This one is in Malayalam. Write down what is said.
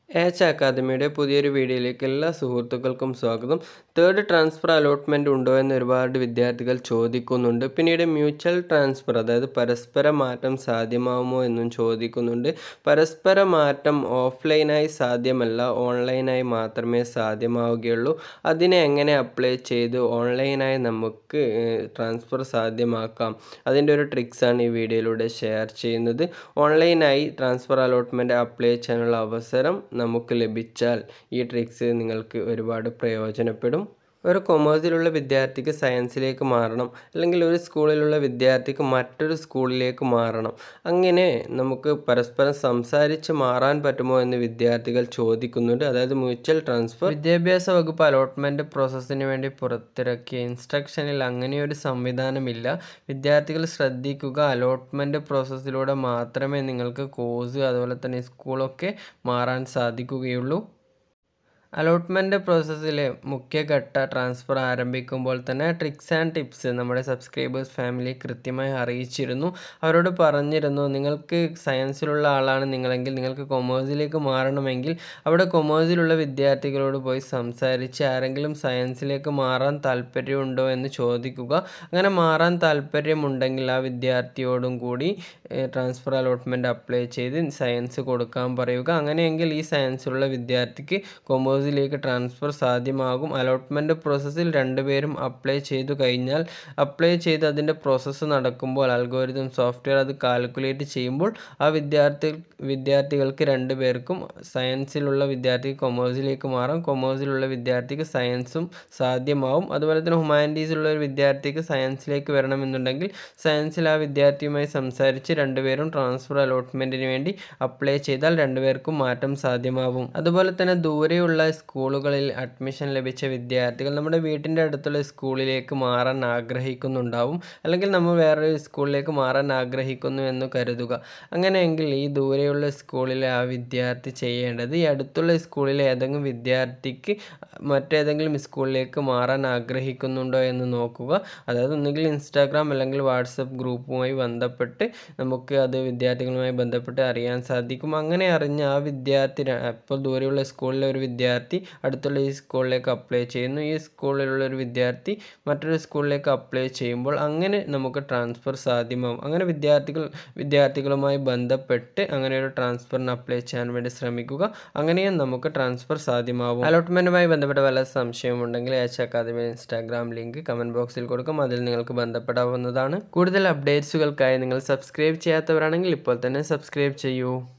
എച്ച് അക്കാദമിയുടെ പുതിയൊരു വീഡിയോയിലേക്ക് എല്ലാ സുഹൃത്തുക്കൾക്കും സ്വാഗതം തേർഡ് ട്രാൻസ്ഫർ അലോട്ട്മെൻറ്റ് ഉണ്ടോ എന്ന് ഒരുപാട് വിദ്യാർത്ഥികൾ ചോദിക്കുന്നുണ്ട് പിന്നീട് മ്യൂച്വൽ ട്രാൻസ്ഫർ അതായത് പരസ്പര മാറ്റം സാധ്യമാവുമോ എന്നും ചോദിക്കുന്നുണ്ട് പരസ്പര മാറ്റം ഓഫ്ലൈനായി സാധ്യമല്ല ഓൺലൈനായി മാത്രമേ സാധ്യമാവുകയുള്ളൂ അതിനെ എങ്ങനെ അപ്ലൈ ചെയ്ത് ഓൺലൈനായി നമുക്ക് ട്രാൻസ്ഫർ സാധ്യമാക്കാം അതിൻ്റെ ഒരു ട്രിക്സാണ് ഈ വീഡിയോയിലൂടെ ഷെയർ ചെയ്യുന്നത് ഓൺലൈനായി ട്രാൻസ്ഫർ അലോട്ട്മെൻറ്റ് അപ്ലൈ ചെയ്യാനുള്ള അവസരം നമുക്ക് ലഭിച്ചാൽ ഈ ട്രിക്സ് നിങ്ങൾക്ക് ഒരുപാട് പ്രയോജനപ്പെടും ഒരു കൊമേഴ്സിലുള്ള വിദ്യാർത്ഥിക്ക് സയൻസിലേക്ക് മാറണം അല്ലെങ്കിൽ ഒരു സ്കൂളിലുള്ള വിദ്യാർത്ഥിക്ക് മറ്റൊരു സ്കൂളിലേക്ക് മാറണം അങ്ങനെ നമുക്ക് പരസ്പരം സംസാരിച്ച് മാറാൻ പറ്റുമോ എന്ന് വിദ്യാർത്ഥികൾ ചോദിക്കുന്നുണ്ട് അതായത് മ്യൂച്വൽ ട്രാൻസ്ഫർ വിദ്യാഭ്യാസ വകുപ്പ് അലോട്ട്മെൻറ്റ് പ്രോസസ്സിന് വേണ്ടി പുറത്തിറക്കിയ ഇൻസ്ട്രക്ഷനിൽ അങ്ങനെയൊരു സംവിധാനമില്ല വിദ്യാർത്ഥികൾ ശ്രദ്ധിക്കുക അലോട്ട്മെൻറ്റ് പ്രോസസ്സിലൂടെ മാത്രമേ നിങ്ങൾക്ക് കോഴ്സ് അതുപോലെ തന്നെ സ്കൂളൊക്കെ മാറാൻ സാധിക്കുകയുള്ളൂ അലോട്ട്മെൻറ്റ് പ്രോസസ്സിലെ മുഖ്യഘട്ട ട്രാൻസ്ഫർ ആരംഭിക്കുമ്പോൾ തന്നെ ട്രിക്സ് ആൻഡ് ടിപ്സ് നമ്മുടെ സബ്സ്ക്രൈബേഴ്സ് ഫാമിലി കൃത്യമായി അറിയിച്ചിരുന്നു അവരോട് പറഞ്ഞിരുന്നു നിങ്ങൾക്ക് സയൻസിലുള്ള ആളാണ് നിങ്ങളെങ്കിൽ നിങ്ങൾക്ക് കൊമേഴ്സിലേക്ക് മാറണമെങ്കിൽ അവിടെ കൊമേഴ്സിലുള്ള വിദ്യാർത്ഥികളോട് പോയി സംസാരിച്ച് ആരെങ്കിലും സയൻസിലേക്ക് മാറാൻ താല്പര്യമുണ്ടോ എന്ന് ചോദിക്കുക അങ്ങനെ മാറാൻ താല്പര്യമുണ്ടെങ്കിൽ ആ വിദ്യാർത്ഥിയോടും കൂടി ട്രാൻസ്ഫർ അലോട്ട്മെൻറ്റ് അപ്ലൈ ചെയ്ത് സയൻസ് കൊടുക്കാൻ പറയുക അങ്ങനെയെങ്കിൽ ഈ സയൻസിലുള്ള വിദ്യാർത്ഥിക്ക് കൊമേഴ്സിലേക്ക് ട്രാൻസ്ഫർ സാധ്യമാകും അലോട്ട്മെൻറ്റ് പ്രോസസ്സിൽ രണ്ടുപേരും അപ്ലൈ ചെയ്തു കഴിഞ്ഞാൽ അപ്ലൈ ചെയ്ത് അതിൻ്റെ പ്രോസസ്സ് നടക്കുമ്പോൾ അൽഗോരിതം സോഫ്റ്റ്വെയർ അത് കാൽക്കുലേറ്റ് ചെയ്യുമ്പോൾ ആ വിദ്യാർത്ഥി വിദ്യാർത്ഥികൾക്ക് രണ്ടുപേർക്കും സയൻസിലുള്ള വിദ്യാർത്ഥിക്ക് കൊമേഴ്സിലേക്ക് മാറാം കൊമേഴ്സിലുള്ള വിദ്യാർത്ഥിക്ക് സയൻസും സാധ്യമാവും അതുപോലെ തന്നെ ഹ്യൂമാനിറ്റീസിലുള്ള ഒരു വിദ്യാർത്ഥിക്ക് സയൻസിലേക്ക് വരണമെന്നുണ്ടെങ്കിൽ സയൻസിൽ ആ വിദ്യാർത്ഥിയുമായി സംസാരിച്ച് രണ്ടുപേരും ട്രാൻസ്ഫർ അലോട്ട്മെൻറ്റിന് വേണ്ടി അപ്ലൈ ചെയ്താൽ രണ്ടുപേർക്കും മാറ്റം സാധ്യമാവും അതുപോലെ തന്നെ ദൂരെയുള്ള സ്കൂളുകളിൽ അഡ്മിഷൻ ലഭിച്ച വിദ്യാർത്ഥികൾ നമ്മുടെ വീട്ടിൻ്റെ അടുത്തുള്ള സ്കൂളിലേക്ക് മാറാൻ ആഗ്രഹിക്കുന്നുണ്ടാവും അല്ലെങ്കിൽ നമ്മൾ വേറൊരു സ്കൂളിലേക്ക് മാറാൻ ആഗ്രഹിക്കുന്നു എന്ന് കരുതുക അങ്ങനെയെങ്കിൽ ഈ ദൂരെയുള്ള സ്കൂളിലെ ആ വിദ്യാർത്ഥി ചെയ്യേണ്ടത് ഈ അടുത്തുള്ള സ്കൂളിലെ ഏതെങ്കിലും വിദ്യാർത്ഥിക്ക് മറ്റേതെങ്കിലും സ്കൂളിലേക്ക് മാറാൻ ആഗ്രഹിക്കുന്നുണ്ടോ എന്ന് നോക്കുക അതായത് ഒന്നുകിൽ ഇൻസ്റ്റാഗ്രാം അല്ലെങ്കിൽ വാട്സപ്പ് ഗ്രൂപ്പുമായി ബന്ധപ്പെട്ട് നമുക്ക് അത് വിദ്യാർത്ഥികളുമായി ബന്ധപ്പെട്ട് അറിയാൻ സാധിക്കും അങ്ങനെ അറിഞ്ഞ ആ വിദ്യാർത്ഥി ഇപ്പോൾ ദൂരെയുള്ള സ്കൂളിലെ ഒരു വിദ്യാർത്ഥി അടുത്തുള്ള ഈ സ്കൂളിലേക്ക് അപ്ലൈ ചെയ്യുന്നു ഈ സ്കൂളിലുള്ള ഒരു വിദ്യാർത്ഥി മറ്റൊരു സ്കൂളിലേക്ക് അപ്ലൈ ചെയ്യുമ്പോൾ അങ്ങനെ നമുക്ക് ട്രാൻസ്ഫർ സാധ്യമാവും അങ്ങനെ വിദ്യാർത്ഥികൾ വിദ്യാർത്ഥികളുമായി ബന്ധപ്പെട്ട് അങ്ങനെ ഒരു ട്രാൻസ്ഫറിന് അപ്ലൈ ചെയ്യാൻ വേണ്ടി ശ്രമിക്കുക അങ്ങനെയും നമുക്ക് ട്രാൻസ്ഫർ സാധ്യമാവും അലോട്ട്മെൻറ്റുമായി ബന്ധപ്പെട്ട വല്ല സംശയമുണ്ടെങ്കിൽ H academy Instagram link comment ബോക്സിൽ കൊടുക്കും അതിൽ നിങ്ങൾക്ക് ബന്ധപ്പെടാവുന്നതാണ് കൂടുതൽ അപ്ഡേറ്റ്സുകൾക്കായി നിങ്ങൾ സബ്സ്ക്രൈബ് ചെയ്യാത്തവരാണെങ്കിൽ ഇപ്പോൾ തന്നെ സബ്സ്ക്രൈബ് ചെയ്യൂ